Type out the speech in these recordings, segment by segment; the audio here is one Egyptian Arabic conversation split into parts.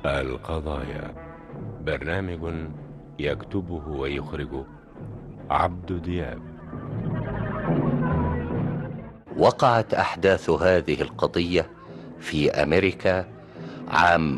القضايا برنامج يكتبه ويخرجه عبد دياب وقعت أحداث هذه القضية في أمريكا عام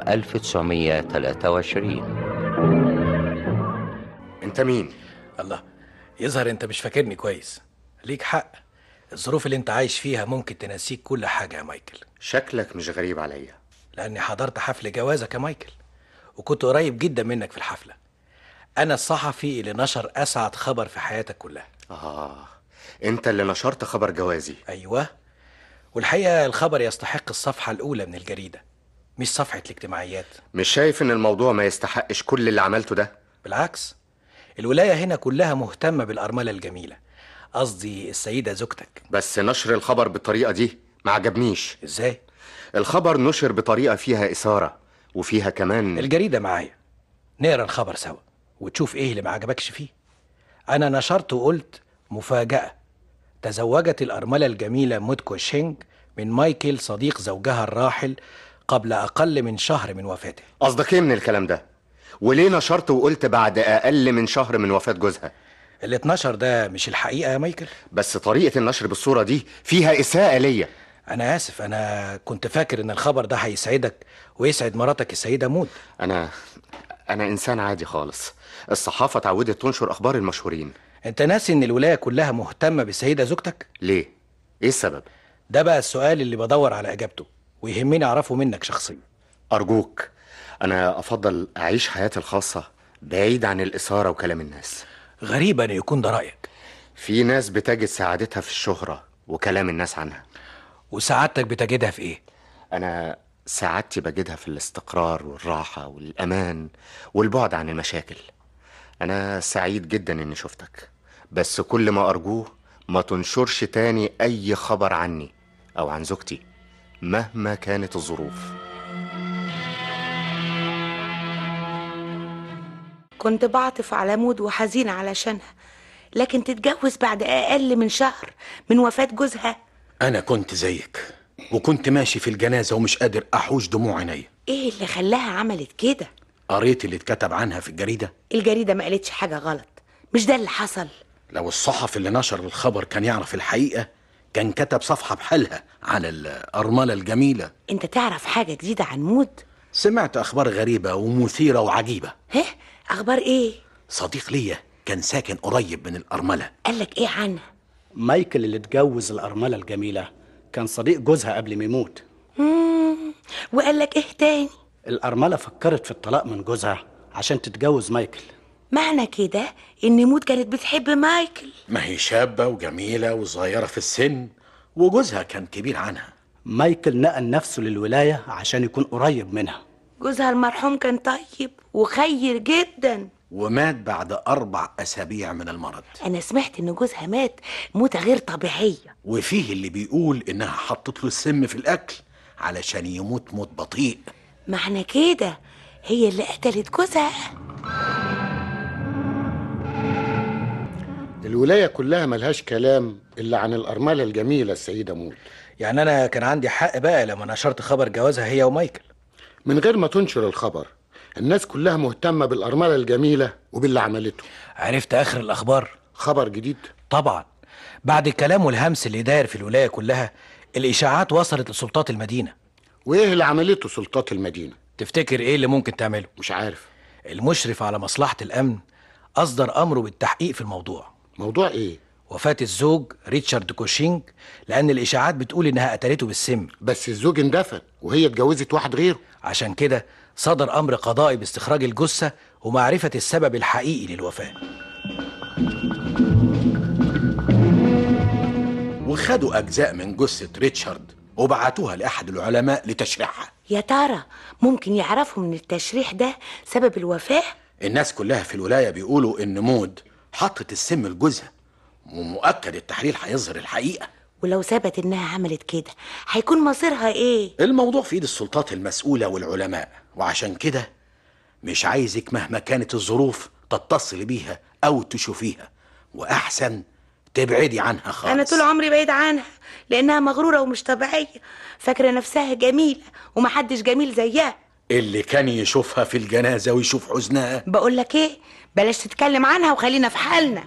1923 انت مين الله يظهر انت مش فاكرني كويس ليك حق الظروف اللي انت عايش فيها ممكن تنسيك كل حاجة يا مايكل شكلك مش غريب عليا لاني حضرت حفل جوازك يا مايكل وكنت قريب جدا منك في الحفلة انا الصحفي اللي نشر اسعد خبر في حياتك كلها اه انت اللي نشرت خبر جوازي ايوه والحقيقة الخبر يستحق الصفحة الاولى من الجريدة مش صفحة الاجتماعيات مش شايف ان الموضوع ما يستحقش كل اللي عملته ده بالعكس الولاية هنا كلها مهتمة بالأرملة الجميلة قصدي السيدة زوجتك بس نشر الخبر بالطريقة دي ما عجبنيش ازاي؟ الخبر نشر بطريقة فيها إثارة وفيها كمان الجريدة معايا نقرا الخبر سوا وتشوف ايه اللي ما عجبكش فيه انا نشرت وقلت مفاجأة تزوجت الأرملة الجميلة موتكو شينج من مايكل صديق زوجها الراحل قبل أقل من شهر من وفاته قصدك ايه من الكلام ده وليه نشرت وقلت بعد أقل من شهر من وفاة جوزها اللي اتنشر ده مش الحقيقة يا مايكل بس طريقة النشر بالصورة دي فيها إساءة ليا أنا آسف أنا كنت فاكر إن الخبر ده هيسعدك ويسعد مراتك السيدة مود أنا أنا إنسان عادي خالص الصحافة اتعودت تنشر أخبار المشهورين أنت ناسي إن الولاية كلها مهتمة بالسيدة زوجتك؟ ليه؟ إيه السبب؟ ده بقى السؤال اللي بدور على إجابته ويهمني أعرفه منك شخصيا أرجوك أنا أفضل أعيش حياتي الخاصة بعيد عن الإثارة وكلام الناس غريب أن يكون ده رأيك في ناس بتجد سعادتها في الشهرة وكلام الناس عنها وسعادتك بتجدها في إيه؟ أنا سعادتي بجدها في الاستقرار والراحة والأمان والبعد عن المشاكل أنا سعيد جدا إني شفتك بس كل ما أرجوه ما تنشرش تاني أي خبر عني أو عن زوجتي مهما كانت الظروف كنت بعطف على مود وحزينة علشانها لكن تتجوز بعد أقل من شهر من وفاة جوزها أنا كنت زيك وكنت ماشي في الجنازة ومش قادر أحوش دموع عينيا إيه اللي خلاها عملت كده قريت اللي اتكتب عنها في الجريدة الجريدة ما قالتش حاجة غلط مش ده اللي حصل لو الصحفي اللي نشر الخبر كان يعرف الحقيقة كان كتب صفحة بحالها على الأرملة الجميلة انت تعرف حاجة جديدة عن مود سمعت أخبار غريبة ومثيرة وعجيبة ها أخبار إيه صديق ليا كان ساكن قريب من الأرملة قالك إيه عنها مايكل اللي اتجوز الأرملة الجميلة كان صديق جوزها قبل ما يموت مم. وقالك إيه تاني الأرملة فكرت في الطلاق من جوزها عشان تتجوز مايكل معنى كده إن مود كانت بتحب مايكل ما هي شابة وجميلة وصغيرة في السن وجوزها كان كبير عنها مايكل نقل نفسه للولاية عشان يكون قريب منها جوزها المرحوم كان طيب وخير جدا ومات بعد أربع أسابيع من المرض أنا سمعت إن جوزها مات موتة غير طبيعية وفيه اللي بيقول إنها حطت له السم في الأكل علشان يموت موت بطيء معنى كده هي اللي قتلت جوزها الولاية كلها ملهاش كلام إلا عن الأرملة الجميلة السيدة مول يعني أنا كان عندي حق بقى لما نشرت خبر جوازها هي ومايكل من غير ما تنشر الخبر الناس كلها مهتمة بالأرملة الجميلة وباللي عملته عرفت آخر الأخبار خبر جديد طبعا بعد الكلام والهمس اللي داير في الولاية كلها الإشاعات وصلت لسلطات المدينة وإيه اللي عملته سلطات المدينة تفتكر إيه اللي ممكن تعمله مش عارف المشرف على مصلحة الأمن أصدر أمره بالتحقيق في الموضوع موضوع إيه وفاة الزوج ريتشارد كوشينج لأن الإشاعات بتقول إنها قتلته بالسم بس الزوج اندفن وهي اتجوزت واحد غيره عشان كده صدر أمر قضائي باستخراج الجثة ومعرفة السبب الحقيقي للوفاة وخدوا أجزاء من جثة ريتشارد وبعتوها لأحد العلماء لتشريحها يا ترى ممكن يعرفوا من التشريح ده سبب الوفاة الناس كلها في الولاية بيقولوا إن مود حطت السم لجوزها ومؤكد التحليل هيظهر الحقيقة ولو ثبت إنها عملت كده هيكون مصيرها إيه الموضوع في ايد السلطات المسؤولة والعلماء وعشان كده مش عايزك مهما كانت الظروف تتصل بيها أو تشوفيها وأحسن تبعدي عنها خالص أنا طول عمري بعيد عنها لأنها مغرورة ومش طبيعية فاكرة نفسها جميلة ومحدش جميل زيها اللي كان يشوفها في الجنازة ويشوف حزنها بقول لك ايه بلاش تتكلم عنها وخلينا في حالنا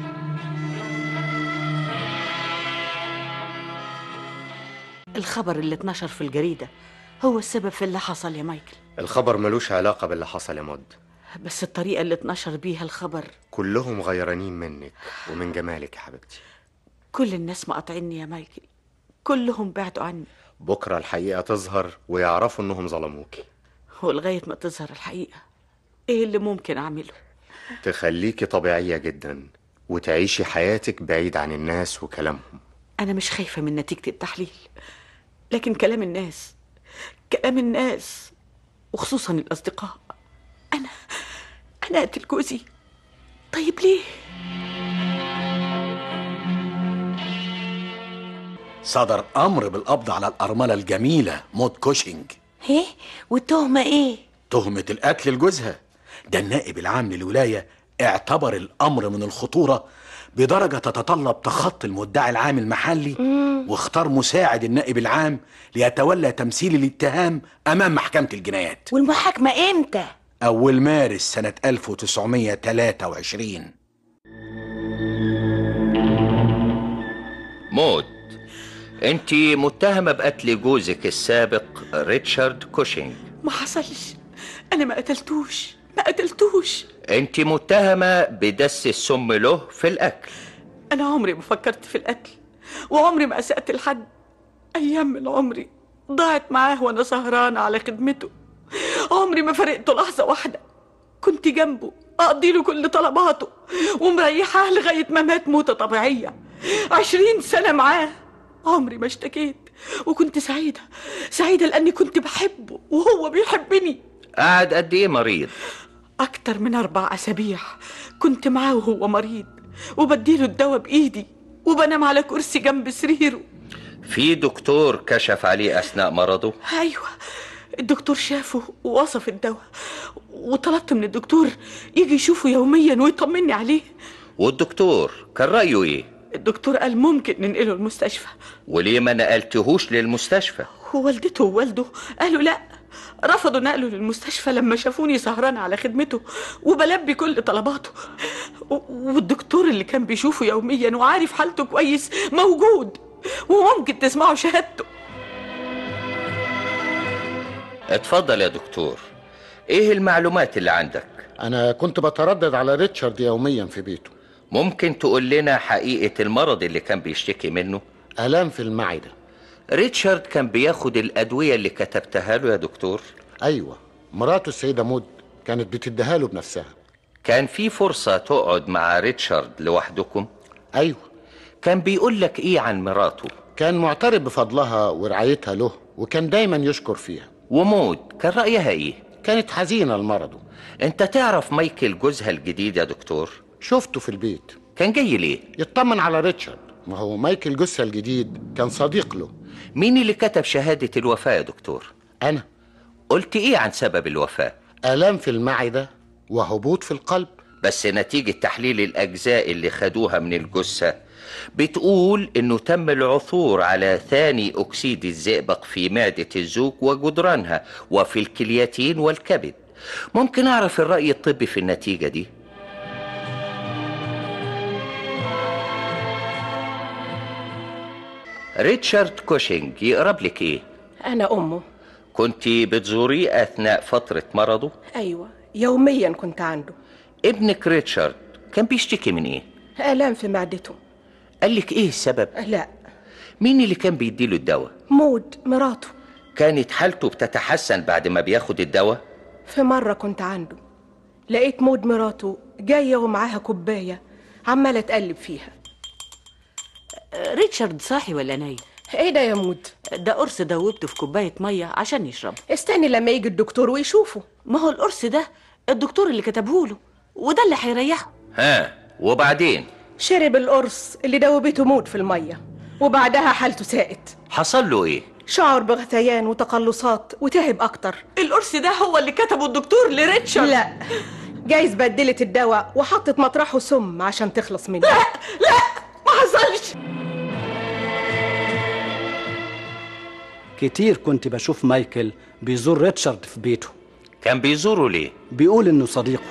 الخبر اللي اتنشر في الجريدة هو السبب في اللي حصل يا مايكل الخبر ملوش علاقة باللي حصل يا مد بس الطريقة اللي اتنشر بيها الخبر كلهم غيرانين منك ومن جمالك يا حبيبتي كل الناس مقاطعيني يا مايكل كلهم بعدوا عني بكرة الحقيقة تظهر ويعرفوا انهم ظلموكي ولغاية ما تظهر الحقيقة ايه اللي ممكن اعمله تخليكي طبيعية جدا وتعيشي حياتك بعيد عن الناس وكلامهم انا مش خايفة من نتيجة التحليل لكن كلام الناس كلام الناس وخصوصا الاصدقاء انا انا اقتل جوزي طيب ليه صدر أمر بالقبض على الأرملة الجميلة موت كوشنج ايه والتهمة ايه تهمة القتل لجوزها ده النائب العام للولاية اعتبر الأمر من الخطورة بدرجة تتطلب تخطي المدعي العام المحلي واختار مساعد النائب العام ليتولى تمثيل الاتهام أمام محكمة الجنايات والمحاكمة امتى أول مارس سنة 1923 مود انت متهمة بقتل جوزك السابق ريتشارد كوشينج ما حصلش انا ما قتلتوش ما قتلتوش انت متهمة بدس السم له في الاكل انا عمري ما فكرت في القتل وعمري ما اسأت لحد ايام من عمري ضاعت معاه وانا سهرانة على خدمته عمري ما فرقته لحظة واحدة كنت جنبه اقضي له كل طلباته ومريحاه لغاية ما مات موتة طبيعية عشرين سنة معاه عمري ما اشتكيت وكنت سعيدة سعيدة لأني كنت بحبه وهو بيحبني قعد قد ايه مريض أكتر من أربع أسابيع كنت معاه وهو مريض وبديله الدواء بإيدي وبنام على كرسي جنب سريره في دكتور كشف عليه اثناء مرضه أيوة الدكتور شافه ووصف الدواء وطلبت من الدكتور يجي يشوفه يوميا ويطمني عليه والدكتور كان رأيه ايه الدكتور قال ممكن ننقله المستشفى وليه ما نقلتهوش للمستشفى ووالدته ووالده قالوا لا رفضوا نقله للمستشفى لما شافوني سهران على خدمته وبلبي كل طلباته و- والدكتور اللي كان بيشوفه يوميا وعارف حالته كويس موجود وممكن تسمعوا شهادته اتفضل يا دكتور ايه المعلومات اللي عندك أنا كنت بتردد على ريتشارد يوميا في بيته ممكن تقول لنا حقيقة المرض اللي كان بيشتكي منه آلام في المعدة ريتشارد كان بياخد الأدوية اللي كتبتها له يا دكتور أيوة مراته السيدة مود كانت بتديها له بنفسها كان في فرصة تقعد مع ريتشارد لوحدكم أيوة كان بيقول لك ايه عن مراته كان معترف بفضلها ورعايتها له وكان دايما يشكر فيها ومود كان رأيها ايه كانت حزينة لمرضه انت تعرف مايكل جوزها الجديد يا دكتور شفته في البيت كان جاي ليه يطمن على ريتشارد ما هو مايكل جوزها الجديد كان صديق له مين اللي كتب شهادة الوفاة يا دكتور أنا قلت ايه عن سبب الوفاة آلام في المعدة وهبوط في القلب بس نتيجة تحليل الأجزاء اللي خدوها من الجثة بتقول إنه تم العثور على ثاني أكسيد الزئبق في معدة الزوج وجدرانها وفي الكليتين والكبد ممكن أعرف الرأي الطبي في النتيجة دي ريتشارد كوشينج يقرب لك إيه؟ أنا أمه كنت بتزوريه أثناء فترة مرضه؟ أيوة يوميا كنت عنده ابنك ريتشارد كان بيشتكي من إيه؟ آلام في معدته قال لك إيه السبب؟ لا مين اللي كان بيديله الدواء؟ مود مراته كانت حالته بتتحسن بعد ما بياخد الدواء؟ في مرة كنت عنده لقيت مود مراته جاية ومعاها كوباية عمالة تقلب فيها ريتشارد صاحي ولا نايم ايه ده يا مود ده قرص دوبته في كوباية مية عشان يشرب استني لما يجي الدكتور ويشوفه ما هو القرص ده الدكتور اللي كتبهوله وده اللي هيريحه ها وبعدين شرب القرص اللي دوبته مود في المية وبعدها حالته ساءت حصل له ايه؟ شعر بغثيان وتقلصات وتهب أكتر القرص ده هو اللي كتبه الدكتور لريتشارد لا جايز بدلت الدواء وحطت مطرحه سم عشان تخلص منه لا لا ما حصلش كتير كنت بشوف مايكل بيزور ريتشارد في بيته كان بيزوره ليه بيقول انه صديقه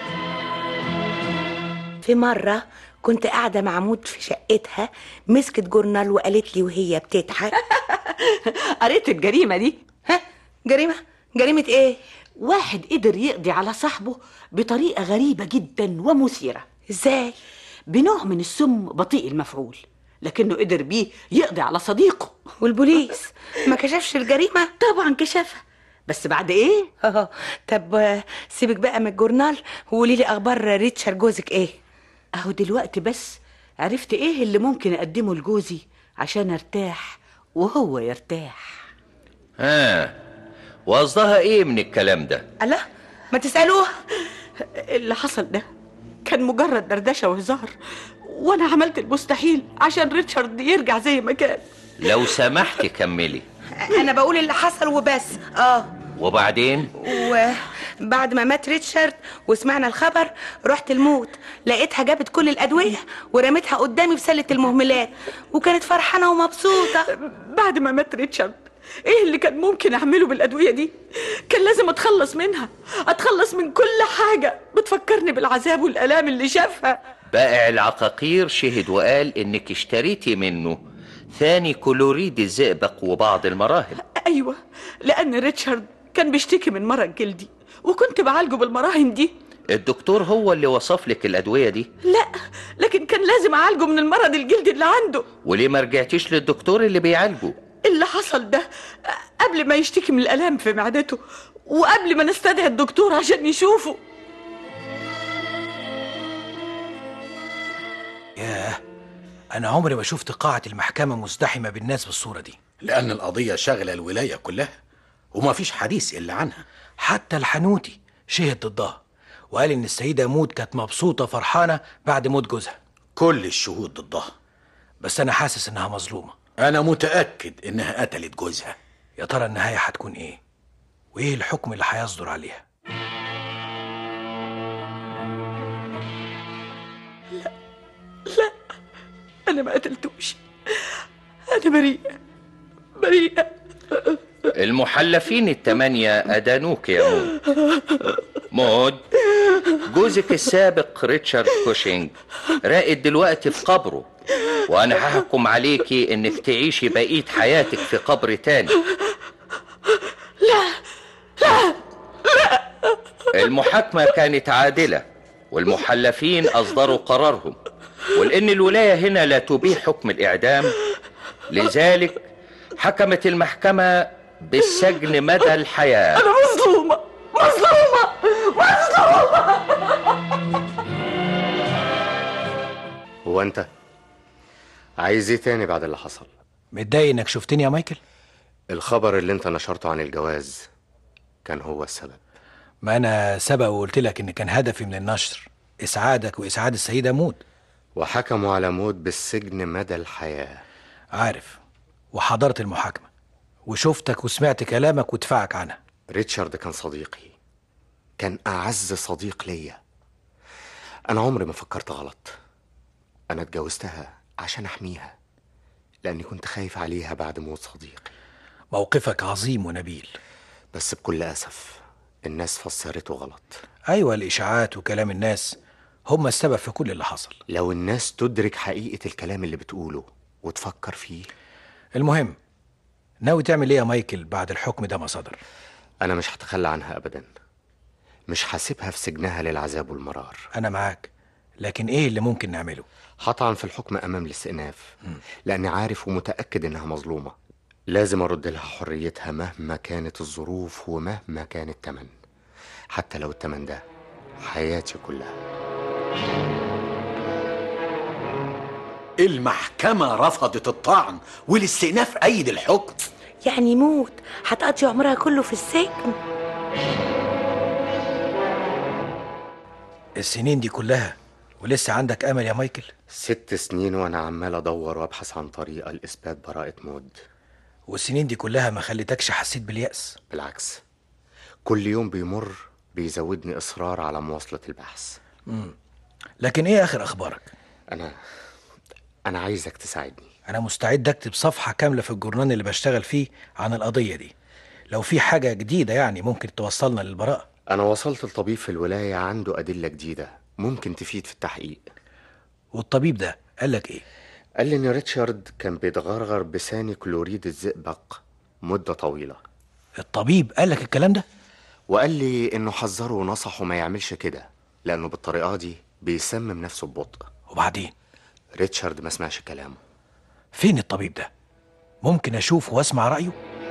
في مرة كنت قاعدة مع مود في شقتها مسكت جورنال وقالت لي وهي بتضحك قريت الجريمة دي ها جريمة جريمة ايه واحد قدر يقضي على صاحبه بطريقة غريبة جدا ومثيرة ازاي بنوع من السم بطيء المفعول لكنه قدر بيه يقضي على صديقه والبوليس ما كشفش الجريمة طبعا كشفها بس بعد ايه اه طب آه، سيبك بقى من الجورنال وقولي لي اخبار ريتشارد جوزك ايه اهو دلوقتي بس عرفت ايه اللي ممكن اقدمه لجوزي عشان ارتاح وهو يرتاح ها وقصدها ايه من الكلام ده الله ما تسألوه اللي حصل ده كان مجرد دردشة وهزار وانا عملت المستحيل عشان ريتشارد يرجع زي ما كان لو سمحت كملي انا بقول اللي حصل وبس اه وبعدين وبعد ما مات ريتشارد وسمعنا الخبر رحت الموت لقيتها جابت كل الادويه ورمتها قدامي في سله المهملات وكانت فرحانه ومبسوطه بعد ما مات ريتشارد ايه اللي كان ممكن اعمله بالادويه دي كان لازم اتخلص منها اتخلص من كل حاجه بتفكرني بالعذاب والالام اللي شافها بائع العقاقير شهد وقال انك اشتريتي منه ثاني كلوريد الزئبق وبعض المراهم ايوه لان ريتشارد كان بيشتكي من مرض جلدي وكنت بعالجه بالمراهم دي الدكتور هو اللي وصف لك الادويه دي لا لكن كان لازم اعالجه من المرض الجلدي اللي عنده وليه ما رجعتيش للدكتور اللي بيعالجه اللي حصل ده قبل ما يشتكي من الالام في معدته وقبل ما نستدعي الدكتور عشان يشوفه ياه انا عمري ما شفت قاعة المحكمة مزدحمة بالناس بالصورة دي لأن القضية شغلة الولاية كلها وما فيش حديث إلا عنها حتى الحنوتي شهد ضدها وقال ان السيدة موت كانت مبسوطة فرحانة بعد موت جوزها كل الشهود ضدها بس انا حاسس انها مظلومة أنا متأكد إنها قتلت جوزها يا ترى النهاية هتكون ايه وايه الحكم اللي هيصدر عليها انا ما قتلتوش انا بريئه بريئه المحلفين التمانية أدانوك يا مود مود جوزك السابق ريتشارد كوشينج راقد دلوقتي في قبره وأنا هحكم عليكي إنك تعيشي بقية حياتك في قبر تاني لا لا المحاكمة كانت عادلة والمحلفين أصدروا قرارهم ولأن الولاية هنا لا تبيح حكم الإعدام لذلك حكمت المحكمة بالسجن مدى الحياة انا مظلومه مظلومه مظلومه هو انت عايز ايه تاني بعد اللي حصل متضايق انك شفتني يا مايكل الخبر اللي انت نشرته عن الجواز كان هو السبب ما انا سبق وقلت لك ان كان هدفي من النشر اسعادك واسعاد السيدة موت وحكموا على موت بالسجن مدى الحياة عارف وحضرت المحاكمة وشفتك وسمعت كلامك ودفاعك عنها ريتشارد كان صديقي كان أعز صديق ليا أنا عمري ما فكرت غلط أنا اتجوزتها عشان أحميها لأني كنت خايف عليها بعد موت صديقي موقفك عظيم ونبيل بس بكل أسف الناس فسرته غلط ايوه الاشاعات وكلام الناس هم السبب في كل اللي حصل لو الناس تدرك حقيقة الكلام اللي بتقوله وتفكر فيه المهم ناوي تعمل ايه يا مايكل بعد الحكم ده ما صدر أنا مش هتخلى عنها أبدا مش هسيبها في سجنها للعذاب والمرار انا معاك لكن ايه اللي ممكن نعمله هطعن في الحكم أمام الاستئناف لأني عارف ومتأكد إنها مظلومة لازم أرد لها حريتها مهما كانت الظروف ومهما كان التمن حتى لو التمن ده حياتي كلها المحكمة رفضت الطعن والاستئناف أيد الحكم يعني موت هتقضي عمرها كله في السجن السنين دي كلها ولسه عندك امل يا مايكل ست سنين وأنا عمال أدور وأبحث عن طريقة لإثبات براءة مود والسنين دي كلها ما خلتكش حسيت باليأس بالعكس كل يوم بيمر بيزودني إصرار على مواصلة البحث لكن ايه اخر اخبارك أنا أنا عايزك تساعدني انا مستعد اكتب صفحه كامله في الجورنال اللي بشتغل فيه عن القضيه دي لو في حاجه جديده يعني ممكن توصلنا للبراءه أنا وصلت لطبيب في الولاية عنده أدلة جديدة ممكن تفيد في التحقيق والطبيب ده قال لك ايه قال لي إن ريتشارد كان بيتغرغر بثاني كلوريد الزئبق مدة طويلة الطبيب قال لك الكلام ده وقال لي إنه حذره ونصحه ما يعملش كده لأنه بالطريقة دي بيسمم نفسه ببطء وبعدين ريتشارد ما سمعش كلامه فين الطبيب ده ممكن اشوفه واسمع رايه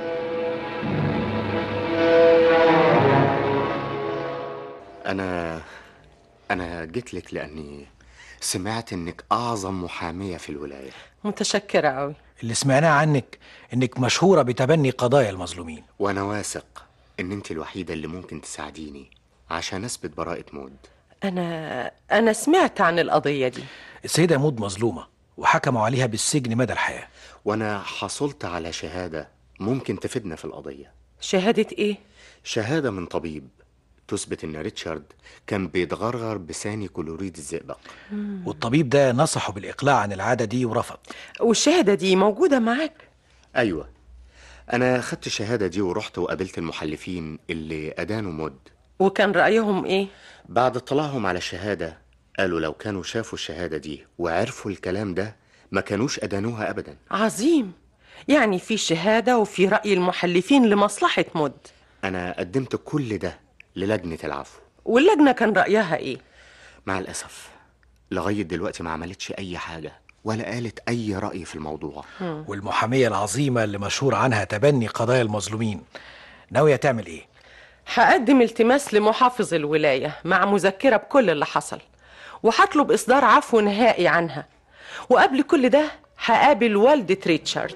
أنا أنا جيت لك لأني سمعت إنك أعظم محامية في الولاية متشكرة أوي اللي سمعناه عنك انك مشهوره بتبني قضايا المظلومين وأنا واثق إن أنت الوحيدة اللي ممكن تساعديني عشان أثبت براءة مود أنا أنا سمعت عن القضية دي السيده مود مظلومه وحكموا عليها بالسجن مدى الحياه وأنا حصلت على شهادة ممكن تفيدنا في القضية شهادة إيه؟ شهادة من طبيب تثبت إن ريتشارد كان بيتغرغر بثاني كلوريد الزئبق والطبيب ده نصحه بالاقلاع عن العاده دي ورفض والشهادة دي موجودة معاك أيوة أنا خدت الشهادة دي ورحت وقابلت المحلفين اللي أدانوا مود وكان رأيهم إيه؟ بعد اطلاعهم على الشهادة قالوا لو كانوا شافوا الشهادة دي وعرفوا الكلام ده ما كانوش أدانوها أبدا عظيم يعني في شهادة وفي رأي المحلفين لمصلحة مد أنا قدمت كل ده للجنة العفو واللجنة كان رأيها إيه؟ مع الأسف لغاية دلوقتي ما عملتش أي حاجة ولا قالت أي رأي في الموضوع والمحاميه العظيمه اللي مشهور عنها تبني قضايا المظلومين ناويه تعمل ايه هقدم التماس لمحافظ الولاية مع مذكرة بكل اللي حصل وهطلب إصدار عفو نهائي عنها وقبل كل ده هقابل والدة ريتشارد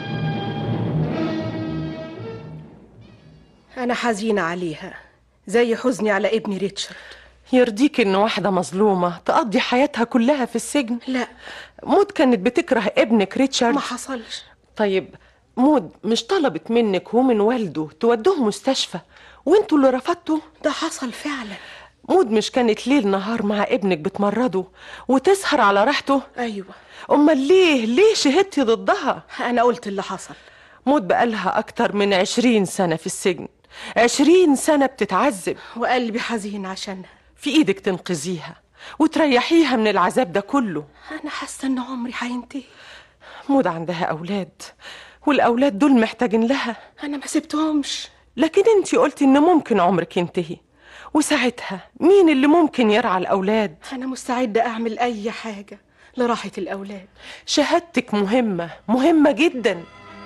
أنا حزينة عليها زي حزني على ابني ريتشارد يرضيك إن واحدة مظلومة تقضي حياتها كلها في السجن؟ لا مود كانت بتكره ابنك ريتشارد ما حصلش طيب مود مش طلبت منك ومن والده تودوه مستشفى وانتوا اللي رفضتوا ده حصل فعلا مود مش كانت ليل نهار مع ابنك بتمرضه وتسهر على راحته أيوة امال ليه ليه شهدتي ضدها أنا قلت اللي حصل مود بقالها اكتر من عشرين سنة في السجن عشرين سنة بتتعذب وقلبي حزين عشانها في ايدك تنقذيها وتريحيها من العذاب ده كله أنا حاسة إن عمري هينتهي مود عندها اولاد والاولاد دول محتاجين لها أنا ما سبتهمش لكن انتي قلتي ان ممكن عمرك ينتهي وساعتها مين اللي ممكن يرعى الاولاد أنا مستعدة أعمل أي حاجة لراحة الأولاد شهادتك مهمة مهمة جدا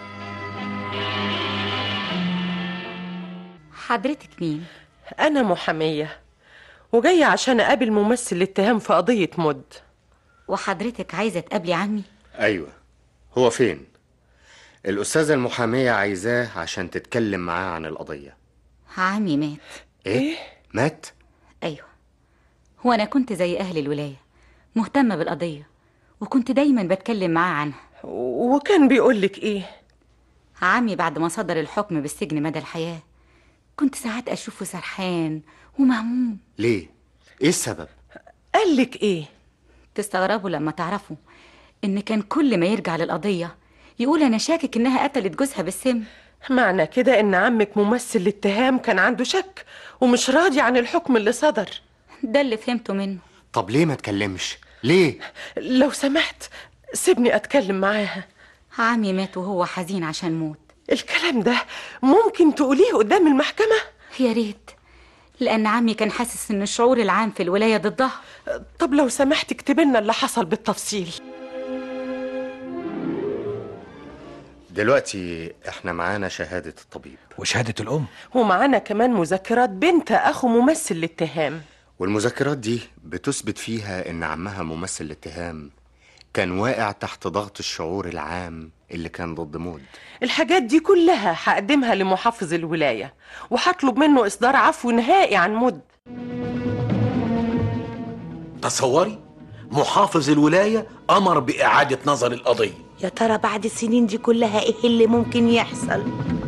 حضرتك مين؟ أنا محامية وجاية عشان أقابل ممثل الاتهام في قضية مد وحضرتك عايزة تقابلي عمي؟ أيوة هو فين؟ الأستاذة المحامية عايزاه عشان تتكلم معاه عن القضية عمي مات إيه؟ مات؟ أيوة هو أنا كنت زي أهل الولاية مهتمة بالقضية وكنت دايما بتكلم معاه عنها وكان بيقولك إيه؟ عمي بعد ما صدر الحكم بالسجن مدى الحياة كنت ساعات أشوفه سرحان ومهموم ليه؟ إيه السبب؟ قالك إيه؟ تستغربوا لما تعرفوا إن كان كل ما يرجع للقضية يقول أنا شاكك إنها قتلت جوزها بالسم معنى كده إن عمك ممثل الاتهام كان عنده شك ومش راضي عن الحكم اللي صدر ده اللي فهمته منه طب ليه ما تكلمش؟ ليه؟ لو سمحت سيبني أتكلم معاها عمي مات وهو حزين عشان موت الكلام ده ممكن تقوليه قدام المحكمة؟ يا ريت لأن عمي كان حاسس إن الشعور العام في الولاية ضدها طب لو سمحت اكتب لنا اللي حصل بالتفصيل دلوقتي احنا معانا شهادة الطبيب وشهادة الأم ومعانا كمان مذكرات بنت أخو ممثل الاتهام والمذكرات دي بتثبت فيها ان عمها ممثل الاتهام كان واقع تحت ضغط الشعور العام اللي كان ضد مود الحاجات دي كلها هقدمها لمحافظ الولاية وهطلب منه إصدار عفو نهائي عن مد تصوري محافظ الولاية أمر بإعادة نظر القضية يا ترى بعد السنين دي كلها ايه اللي ممكن يحصل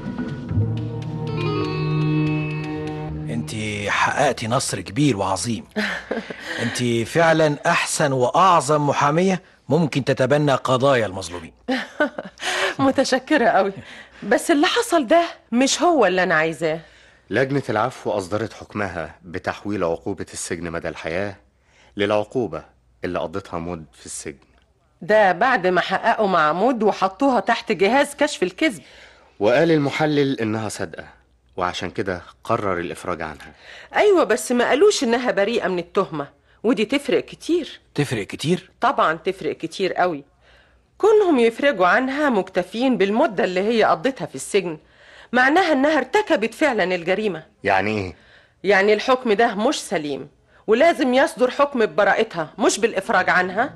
انت حققتي نصر كبير وعظيم انت فعلا احسن واعظم محاميه ممكن تتبنى قضايا المظلومين متشكرة قوي بس اللي حصل ده مش هو اللي أنا عايزاه لجنة العفو أصدرت حكمها بتحويل عقوبة السجن مدى الحياة للعقوبة اللي قضتها مد في السجن ده بعد ما حققوا مع مود وحطوها تحت جهاز كشف الكذب وقال المحلل إنها صادقة وعشان كده قرر الإفراج عنها أيوة بس ما قالوش إنها بريئة من التهمة ودي تفرق كتير تفرق كتير طبعا تفرق كتير قوي كونهم يفرجوا عنها مكتفين بالمدة اللي هي قضتها في السجن معناها إنها ارتكبت فعلا الجريمة يعني إيه؟ يعني الحكم ده مش سليم ولازم يصدر حكم ببراءتها مش بالإفراج عنها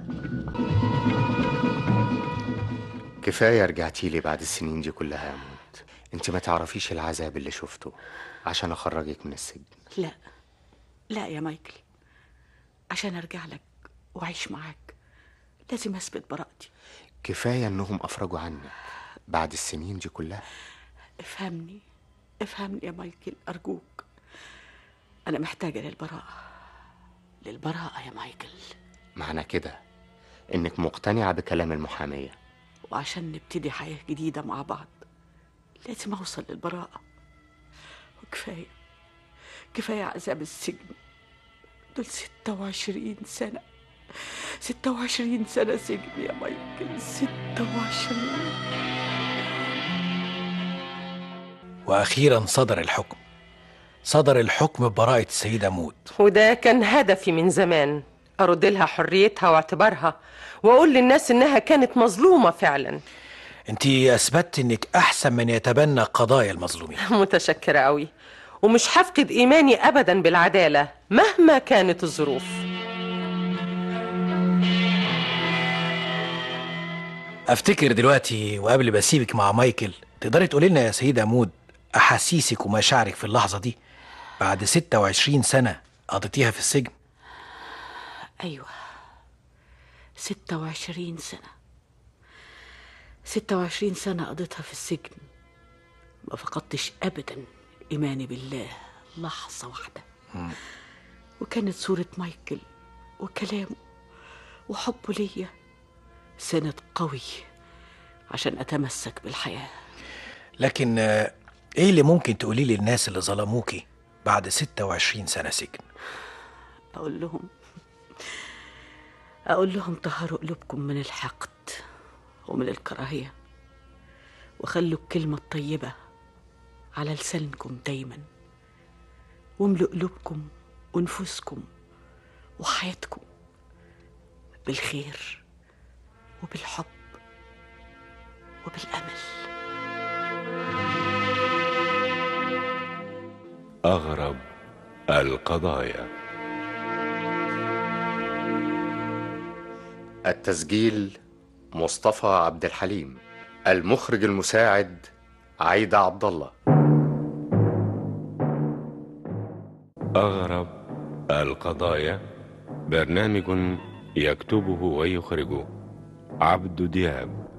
كفاية رجعتي لي بعد السنين دي كلها يا مود انت ما تعرفيش العذاب اللي شفته عشان اخرجك من السجن لا لا يا مايكل عشان ارجع لك واعيش معاك لازم اثبت براءتي كفاية انهم افرجوا عنك بعد السنين دي كلها افهمني افهمني يا مايكل ارجوك انا محتاجه للبراءه للبراءه يا مايكل معنى كده انك مقتنعة بكلام المحامية وعشان نبتدي حياه جديده مع بعض لازم اوصل للبراءه وكفايه كفايه عذاب السجن دول ستة وعشرين سنة ستة وعشرين سنة سجن يا مايكل ستة وعشرين وأخيرا صدر الحكم صدر الحكم ببراءة السيدة مود وده كان هدفي من زمان أرد لها حريتها واعتبارها وأقول للناس إنها كانت مظلومة فعلا انت أثبتت إنك أحسن من يتبنى قضايا المظلومين متشكرة قوي ومش هفقد إيماني أبدا بالعدالة مهما كانت الظروف أفتكر دلوقتي وقبل ما أسيبك مع مايكل تقدري تقولي لنا يا سيدة مود أحاسيسك ومشاعرك في اللحظة دي بعد 26 سنة قضيتيها في السجن أيوة ستة وعشرين سنة ستة وعشرين سنة قضيتها في السجن ما فقدتش أبدا إيماني بالله لحظة واحدة وكانت صورة مايكل وكلامه وحبه ليا سند قوي عشان أتمسك بالحياة لكن آه، إيه اللي ممكن تقوليه للناس اللي ظلموكي بعد 26 سنة سجن أقول لهم أقول لهم طهروا قلوبكم من الحقد ومن الكراهية وخلوا الكلمة الطيبة على لسانكم دايما واملوا قلوبكم ونفوسكم وحياتكم بالخير وبالحب وبالأمل أغرب القضايا التسجيل مصطفى عبد الحليم المخرج المساعد عايدة عبد الله أغرب القضايا برنامج يكتبه ويخرجه عبد دياب